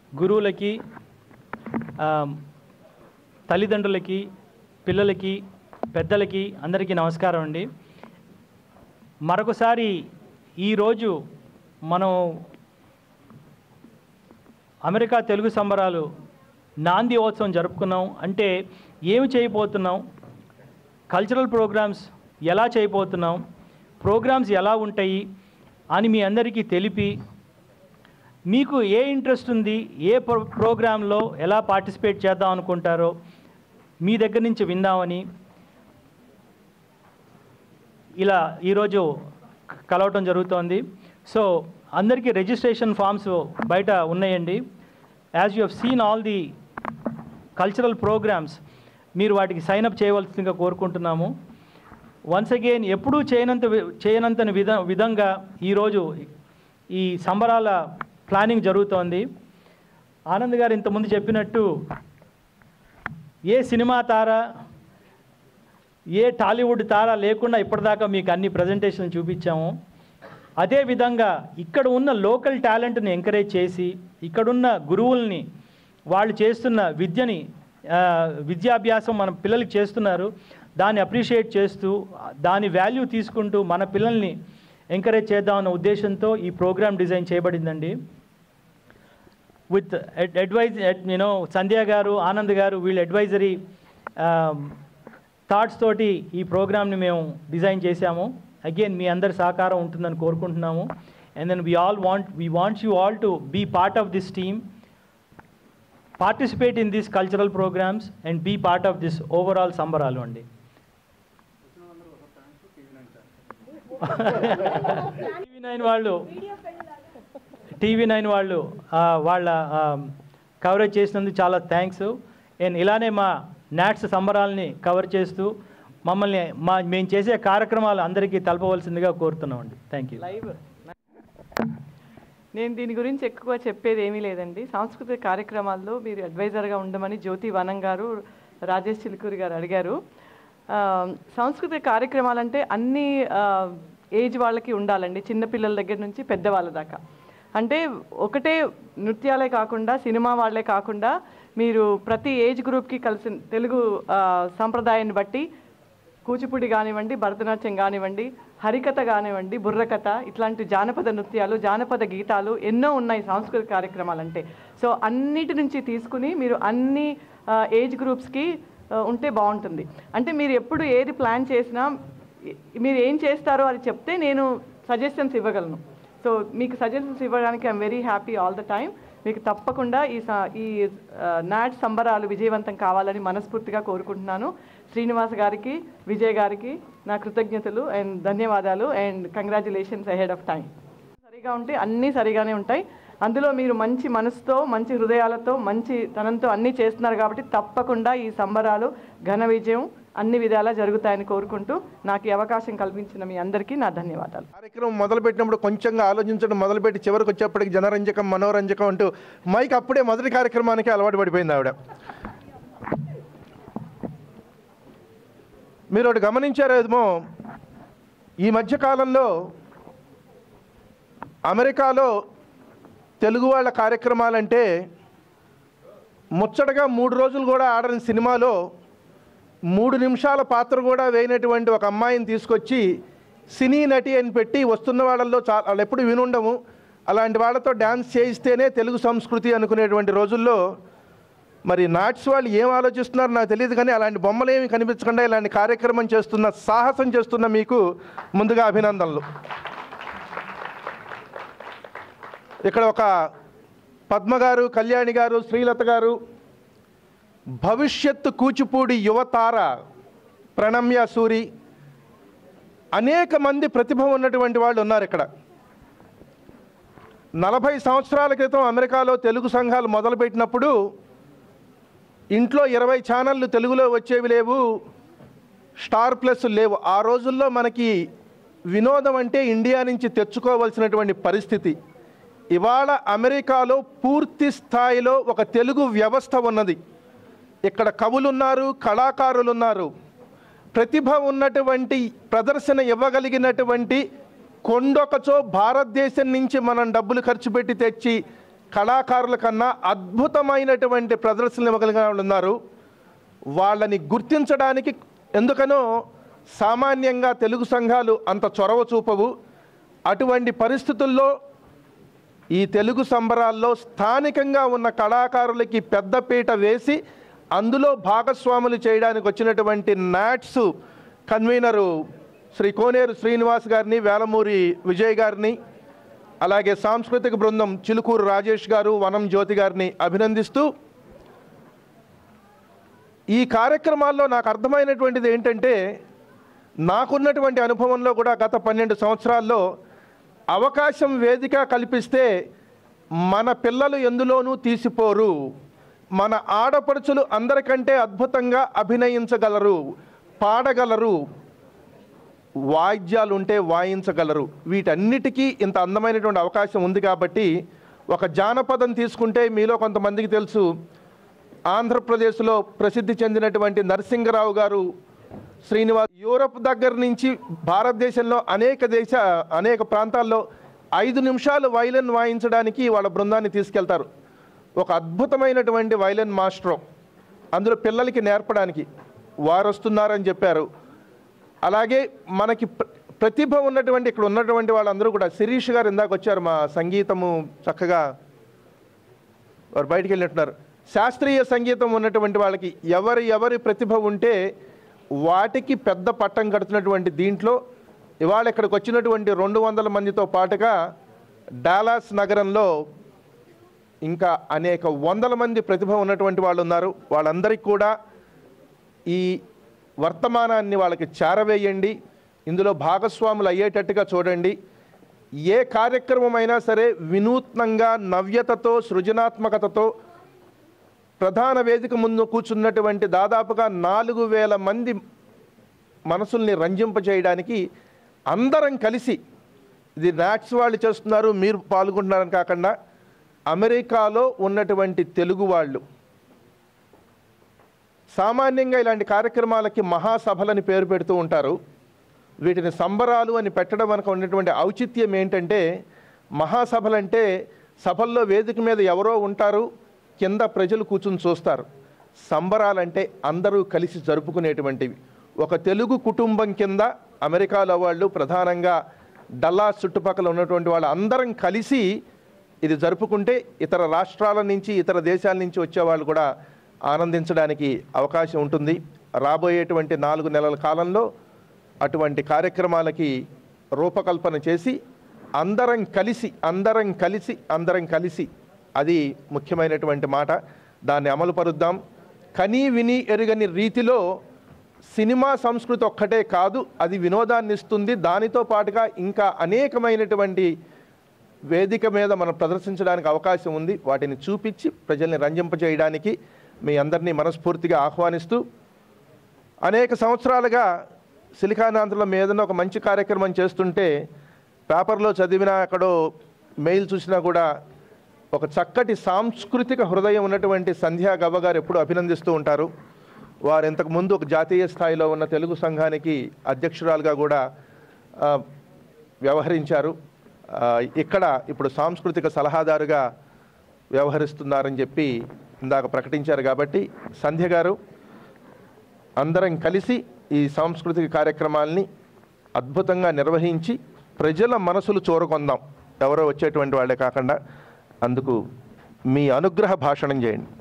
గురువులకి ఆ, తల్లిదండ్రులకి పిల్లలకి పెద్దలకి అందరికీ నమస్కారం అండి మరొకసారి ఈరోజు మనం అమెరికా తెలుగు సంబరాలు నాంది ఉత్సవం జరుపుకున్నాం అంటే ఏమి చేయబోతున్నాం కల్చరల్ ప్రోగ్రామ్స్ ఎలా చేయబోతున్నాం ప్రోగ్రామ్స్ ఎలా ఉంటాయి అని మీ అందరికీ తెలిపి మీకు ఏ ఇంట్రెస్ట్ ఉంది ఏ ప్రో ప్రోగ్రాంలో ఎలా పార్టిసిపేట్ చేద్దాం అనుకుంటారో మీ దగ్గర నుంచి విందామని ఇలా ఈరోజు కలవటం జరుగుతోంది సో అందరికీ రిజిస్ట్రేషన్ ఫామ్స్ బయట ఉన్నాయండి as you have seen all the cultural programs మీరు వాటికి సైన్అప్ చేయవలసిందిగా కోరుకుంటున్నాము వన్స్ అగైన్ ఎప్పుడూ చేయనంత వి- చేయనంతని విధ విధంగా ఈరోజు ఈ సంబరాల ప్లానింగ్ జరుగుతోంది ఆనంద్ గారు ఇంతకుముందు చెప్పినట్టు ఏ సినిమా తార ఏ టాలీవుడ్ తార లేకుండా ఇప్పటిదాకా మీకు అన్ని ప్రజెంటేషన్లు చూపించాము అదేవిధంగా ఇక్కడ ఉన్న లోకల్ టాలెంట్ని ఎంకరేజ్ చేసి ఇక్కడున్న గురువుల్ని వాళ్ళు చేస్తున్న విద్యని ఆ, విద్యాభ్యాసం మన పిల్లలకి చేస్తున్నారు దాన్ని అప్రిషియేట్ చేస్తూ దాని వాల్యూ తీసుకుంటూ మన పిల్లల్ని ఎంకరేజ్ చేద్దామన్న ఉద్దేశంతో ఈ ప్రోగ్రామ్ డిజైన్ చేయబడిందండి విత్ అడ్వైజ్ యూనో సంధ్య గారు ఆనంద్ గారు వీళ్ళ అడ్వైజరీ థాట్స్ తోటి ఈ ప్రోగ్రామ్ని మేము డిజైన్ చేశాము అగైన్ మీ అందరి సహకారం ఉంటుందని కోరుకుంటున్నాము and then we all want we wants you all to be part of this team participate in these cultural programs and be part of this overall సంబరాలు అండి టీవీ నైన్ వాళ్ళు టీవీ నైన్ వాళ్ళు ఆ, వాళ్ళ కవరేజ్ చేసినందుకు చాలా thanks and ఇలానే మా నాట్స్ సంబరాలని కవర్ చేస్తూ మమ్మల్ని మా మేము చేసే కార్యక్రమాలు అందరికీ తెలపవలసిందిగా కోరుతున్నామండి థ్యాంక్ యూ లైవ్ నేను దీని గురించి ఎక్కువ చెప్పేది ఏమీ లేదండి సాంస్కృతిక కార్యక్రమాల్లో మీరు అడ్వైజర్గా ఉండమని జ్యోతి వనం గారు రాజేష్ చిలుకూరి గారు అడిగారు ఆ, సాంస్కృతిక కార్యక్రమాలంటే అన్ని ఆ, ఏజ్ వాళ్ళకి ఉండాలండి చిన్నపిల్లల దగ్గర నుంచి పెద్దవాళ్ళ దాకా అంటే ఒకటే నృత్యాలే కాకుండా సినిమా వాళ్ళే కాకుండా మీరు ప్రతి ఏజ్ గ్రూప్కి కలిసి తెలుగు ఆ, సాంప్రదాయాన్ని బట్టి కూచిపూడి కానివ్వండి భరతనాట్యం కానివ్వండి హరికథ కానివ్వండి బుర్రకథ ఇట్లాంటి జానపద నృత్యాలు జానపద గీతాలు ఎన్నో ఉన్నాయి సాంస్కృతిక కార్యక్రమాలు అంటే సో అన్నిటి నుంచి తీసుకుని మీరు అన్ని ఆ, ఏజ్ గ్రూప్స్కి ఆ, ఉంటే బాగుంటుంది అంటే మీరు ఎప్పుడు ఏది ప్లాన్ చేసినా ఈ- మీరు ఏం చేస్తారో అది చెప్తే నేను సజెషన్స్ ఇవ్వగలను సో మీకు సజెషన్స్ ఇవ్వడానికి I'm very happy all the time మీకు తప్పకుండా ఈ స- ఈ నాట్ సంబరాలు విజయవంతం కావాలని మనస్ఫూర్తిగా కోరుకుంటున్నాను శ్రీనివాస్ గారికి విజయ్ గారికి నా కృతజ్ఞతలు అండ్ ధన్యవాదాలు and congratulations ahead of time సరిగా ఉంటే అన్నీ సరిగానే ఉంటాయి అందులో మీరు మంచి మనసుతో మంచి హృదయాలతో మంచి తనంతో అన్నీ చేస్తున్నారు కాబట్టి తప్పకుండా ఈ సంబరాలు ఘన విజయం అన్ని విధాలా జరుగుతాయని కోరుకుంటూ నాకు ఈ అవకాశం కల్పించిన మీ అందరికీ నా ధన్యవాదాలు కార్యక్రమం మొదలుపెట్టినప్పుడు కొంచెంగా ఆలోచించడం మొదలుపెట్టి చివరికి వచ్చేప్పటికి జనరంజకం మనోరంజకం అంటూ మైక్ అప్పుడే మొదటి కార్యక్రమానికి అలవాటు పడిపోయింది ఆవిడ మీరు ఒకటి గమనించారేమో ఈ మధ్య కాలంలో అమెరికాలో తెలుగు వాళ్ళ కార్యక్రమాలంటే ముచ్చటగా మూడు రోజులు కూడా ఆడని సినిమాలో మూడు నిమిషాల పాత్ర కూడా వేయనటువంటి ఒక అమ్మాయిని తీసుకొచ్చి సినీ నటి అని పెట్టి వస్తున్న వాళ్ళల్లో చాలా వాళ్ళు ఎప్పుడు వినుండము అలాంటి వాళ్ళతో డ్యాన్స్ చేయిస్తేనే తెలుగు సంస్కృతి అనుకునేటువంటి రోజుల్లో మరి నాట్స్ వాళ్ళు ఏం ఆలోచిస్తున్నారో నాకు తెలియదు కానీ అలాంటి బొమ్మలు ఏమి కనిపించకుండా ఇలాంటి కార్యక్రమం చేస్తున్న సాహసం చేస్తున్న మీకు ముందుగా అభినందనలు ఇక్కడ ఒక పద్మ గారు కళ్యాణి గారు శ్రీలత గారు భవిష్యత్తు కూచిపూడి యువతార ప్రణమ్య సూరి అనేక మంది ప్రతిభ ఉన్నటువంటి వాళ్ళు ఉన్నారు ఇక్కడ నలభై సంవత్సరాల క్రితం అమెరికాలో తెలుగు సంఘాలు మొదలుపెట్టినప్పుడు ఇంట్లో ఇరవై ఛానళ్ళు తెలుగులో వచ్చేవి లేవు స్టార్ ప్లస్ లేవు ఆ రోజుల్లో మనకి వినోదం అంటే ఇండియా నుంచి తెచ్చుకోవలసినటువంటి పరిస్థితి ఇవాళ అమెరికాలో పూర్తి స్థాయిలో ఒక తెలుగు వ్యవస్థ ఉన్నది ఇక్కడ కవులున్నారు కళాకారులు ఉన్నారు ప్రతిభ ఉన్నటువంటి ప్రదర్శన ఇవ్వగలిగినటువంటి కొండొకచో భారతదేశం నుంచి మనం డబ్బులు ఖర్చు పెట్టి తెచ్చి కళాకారుల కన్నా అద్భుతమైనటువంటి ప్రదర్శనలు ఇవ్వగలిగిన వాళ్ళు ఉన్నారు వాళ్ళని గుర్తించడానికి ఎందుకనో సామాన్యంగా తెలుగు సంఘాలు అంత చొరవ చూపవు అటువంటి పరిస్థితుల్లో ఈ తెలుగు సంబరాల్లో స్థానికంగా ఉన్న కళాకారులకి పెద్దపీట వేసి అందులో భాగస్వాములు చేయడానికి వచ్చినటువంటి నాట్స్ కన్వీనరు శ్రీ కోనేరు శ్రీనివాస్ గారిని వేలమూరి విజయ్ గారిని అలాగే సాంస్కృతిక బృందం చిలుకూరు రాజేష్ గారు వనం జ్యోతి గారిని అభినందిస్తూ ఈ కార్యక్రమాల్లో నాకు అర్థమైనటువంటిది ఏంటంటే నాకున్నటువంటి అనుభవంలో కూడా గత పన్నెండు సంవత్సరాల్లో అవకాశం వేదిక కల్పిస్తే మన పిల్లలు ఎందులోనూ తీసిపోరు మన ఆడపడుచులు అందరికంటే అద్భుతంగా అభినయించగలరు పాడగలరు వాయిద్యాలు ఉంటే వాయించగలరు వీటన్నిటికీ ఇంత అందమైనటువంటి అవకాశం ఉంది కాబట్టి ఒక జానపదం తీసుకుంటే మీలో కొంతమందికి తెలుసు ఆంధ్రప్రదేశ్లో ప్రసిద్ధి చెందినటువంటి నరసింగరావు గారు శ్రీనివాస్ యూరప్ దగ్గర నుంచి భారతదేశంలో అనేక దేశ అనేక ప్రాంతాల్లో ఐదు నిమిషాలు వైలిన్ వాయించడానికి వాళ్ళ బృందాన్ని తీసుకెళ్తారు ఒక అద్భుతమైనటువంటి వైలిన్ మాస్టర్ అందులో పిల్లలకి నేర్పడానికి వారు వస్తున్నారని చెప్పారు అలాగే మనకి ప్ర- ప్రతిభ ఉన్నటువంటి ఇక్కడ ఉన్నటువంటి వాళ్ళందరూ కూడా శిరీష్ గారు ఇందాక వచ్చారు మా సంగీతము చక్కగా వారు బయటికి వెళ్ళినట్టున్నారు శాస్త్రీయ సంగీతం ఉన్నటువంటి వాళ్ళకి ఎవరి ఎవరి ప్రతిభ ఉంటే వాటికి పెద్ద పట్టం కడుతున్నటువంటి దీంట్లో ఇవాళ ఇక్కడికి వచ్చినటువంటి రెండు వందల మందితో పాటుగా డాలాస్ నగరంలో ఇంకా అనేక వందల మంది ప్రతిభ ఉన్నటువంటి వాళ్ళు ఉన్నారు వాళ్ళందరికీ కూడా ఈ వర్తమానాన్ని వాళ్ళకి చేరవేయండి ఇందులో భాగస్వాములు అయ్యేటట్టుగా చూడండి ఏ కార్యక్రమమైనా సరే వినూత్నంగా నవ్యతతో సృజనాత్మకతతో ప్రధాన వేదిక ముందు కూర్చున్నటువంటి దాదాపుగా నాలుగు వేల మంది మనసుల్ని రంజింపజేయడానికి అందరం కలిసి ఇది నాట్స్ వాళ్ళు చేస్తున్నారు మీరు పాల్గొంటున్నారని కాకుండా అమెరికాలో ఉన్నటువంటి తెలుగు వాళ్ళు సామాన్యంగా ఇలాంటి కార్యక్రమాలకి మహాసభలని పేరు పెడుతూ ఉంటారు వీటిని సంబరాలు అని పెట్టడం వెనక ఉన్నటువంటి ఔచిత్యం ఏంటంటే మహాసభలంటే సభల్లో వేదిక మీద ఎవరో ఉంటారు కింద ప్రజలు కూర్చుని చూస్తారు సంబరాలంటే అందరూ కలిసి జరుపుకునేటువంటివి ఒక తెలుగు కుటుంబం కింద అమెరికాలో వాళ్ళు ప్రధానంగా డల్లాస్ చుట్టుపక్కల ఉన్నటువంటి వాళ్ళు అందరం కలిసి ఇది జరుపుకుంటే ఇతర రాష్ట్రాల నుంచి ఇతర దేశాల నుంచి వచ్చే వాళ్ళు కూడా ఆనందించడానికి అవకాశం ఉంటుంది రాబోయేటువంటి నాలుగు నెలల కాలంలో అటువంటి కార్యక్రమాలకి రూపకల్పన చేసి అందరం కలిసి అందరం కలిసి అందరం కలిసి అది ముఖ్యమైనటువంటి మాట దాన్ని అమలు పరుద్దాం కనీ విని ఎరుగని రీతిలో సినిమా సంస్కృతి ఒక్కటే కాదు అది వినోదాన్ని ఇస్తుంది దానితో పాటుగా ఇంకా అనేకమైనటువంటి వేదిక మీద మనం ప్రదర్శించడానికి అవకాశం ఉంది వాటిని చూపించి ప్రజల్ని రంజింపజేయడానికి మీ అందరినీ మనస్ఫూర్తిగా ఆహ్వానిస్తూ అనేక సంవత్సరాలుగా సిలికానాంధ్రలో మీద ఒక మంచి కార్యక్రమం చేస్తుంటే పేపర్లో చదివినా ఎక్కడో మెయిల్ చూసినా కూడా ఒక చక్కటి సాంస్కృతిక హృదయం ఉన్నటువంటి సంధ్యా గవ్వ గారు ఎప్పుడు అభినందిస్తూ ఉంటారు వారు ఇంతకు ముందు ఒక జాతీయ స్థాయిలో ఉన్న తెలుగు సంఘానికి అధ్యక్షురాలుగా కూడా ఆ, వ్యవహరించారు ఆ, ఇక్కడ ఇప్పుడు సాంస్కృతిక సలహాదారుగా వ్యవహరిస్తున్నారని చెప్పి ఇందాక ప్రకటించారు కాబట్టి సంధ్య గారు అందరం కలిసి ఈ సాంస్కృతిక కార్యక్రమాల్ని అద్భుతంగా నిర్వహించి ప్రజల మనసులు చూరకొందాం ఎవరో వచ్చేటువంటి వాళ్ళే కాకుండా అందుకు మీ అనుగ్రహ భాషణం చేయండి